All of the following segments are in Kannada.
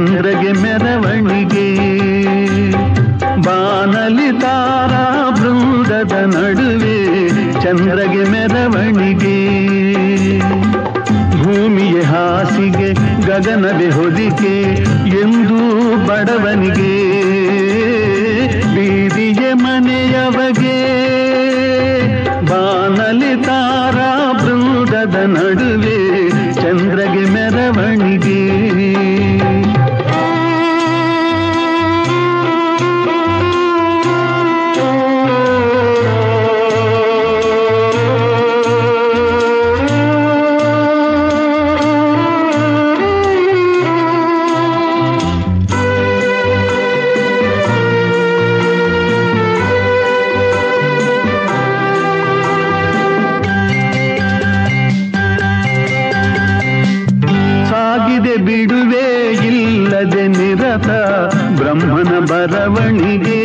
ಚಂದ್ರಗೆ ಮೆರವಣಿಗೆ ಬಾನಲಿ ತಾರಾ ಬೃಂದದ ನಡುವೆ ಚಂದ್ರಗೆ ಮೆರವಣಿಗೆ ಭೂಮಿಯ ಹಾಸಿಗೆ ಗಗನವೇ ಹೊದಿಕೆ ಎಂದು ಬಡವನಿಗೆ ಬೀದಿಗೆ ಮನೆಯವಗೆ ಬಾನಲಿ ತಾರಾ ಬೃಂದದ ನಡುವೆ ಚಂದ್ರಗೆ ಮೆರವಣಿಗೆ ಸಾಗಿದೆ ಬಿಡುವೆ ಇಲ್ಲದೆ ನಿರತ ಬ್ರಹ್ಮನ ಬರವಣಿಗೆ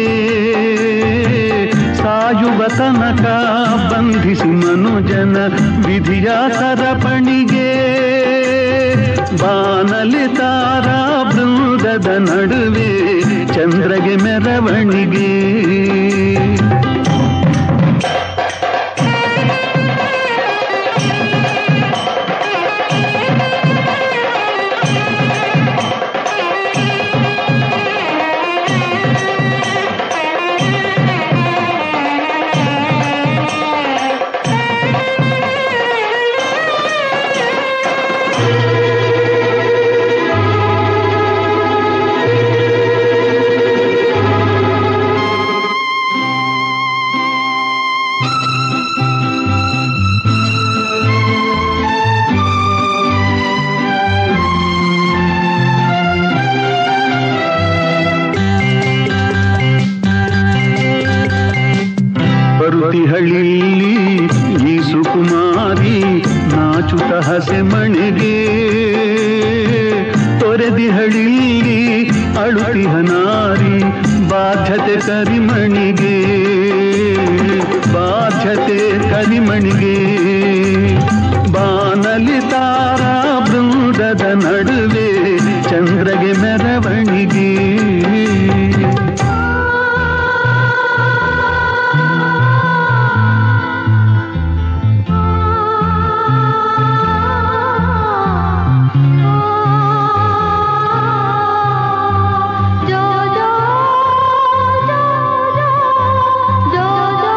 ಸಾಯುವ ತನಕ ಬಂಧಿಸಿ ಮನುಜನ ವಿಧಿಯ ಸರಪಣಿಗೆ ಬಾನಲಿ ತಾರಾ ಬೃಂದದ ನಡುವೆ ಚಂದ್ರಗೆ ಮೆರವಣಿಗೆ ಬರುತಿಹಳ್ಳಿ ಈ ಸುಕುಮಾರಿ ನಾಚುತ ಹಸೆ ಮಣೆಗೆ ತೊರೆದಿಹಳ್ಳಿ ಅಳುತಿಹ ನಾರಿ ಬಾಧ್ಯತೆ ಕರಿಮಣಿಗೆ ಬಾಧ್ಯತೆ ಕರಿಮಣಿಗೆ ಬಾನಲಿ ತಾರಾ ಬೃಂದದ ನಡುವೆ ಚಂದ್ರಗೆ ಮೆರವಣಿಗೆ जो जो जो जो जो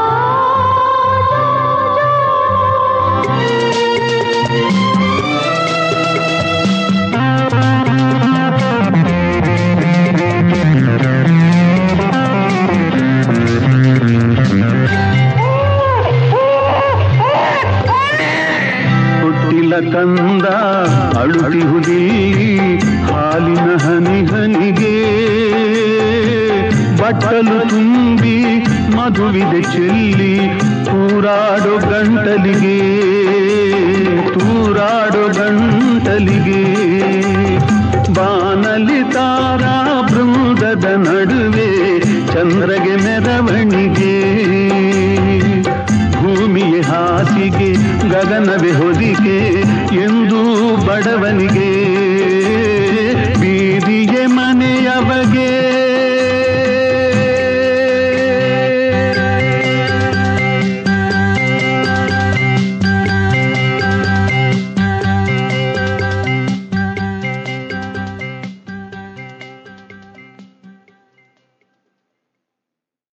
ಹುಟ್ಟಿಲ ಕಂದ ಅಳುತಿಹುದಿ ಹಾಲಿನ ಹನಿ ಹನಿಗೆ ಬಟ್ಟಲು ತುಂಬಿ ಮಧುವಿದೆ ಚೆಲ್ಲಿ ತೂರಾಡೋ ಗಂಟಲಿಗೆ ತೂರಾಡೋ ಗಂಟಲಿಗೆ ಬಾನಲಿ ತಾರಾ ಬೃಂದದ ನಡುವೆ ಚಂದ್ರಗೆ ಮೆರವಣಿಗೆ ಭೂಮಿಯ ಹಾಸಿಗೆ ಗಗನವೇ ಹೊದಿಕೆ ಎಂದು ಬಡವನಿಗೆ ಬೀದಿಗೆ ಮನೆಯವಗೆ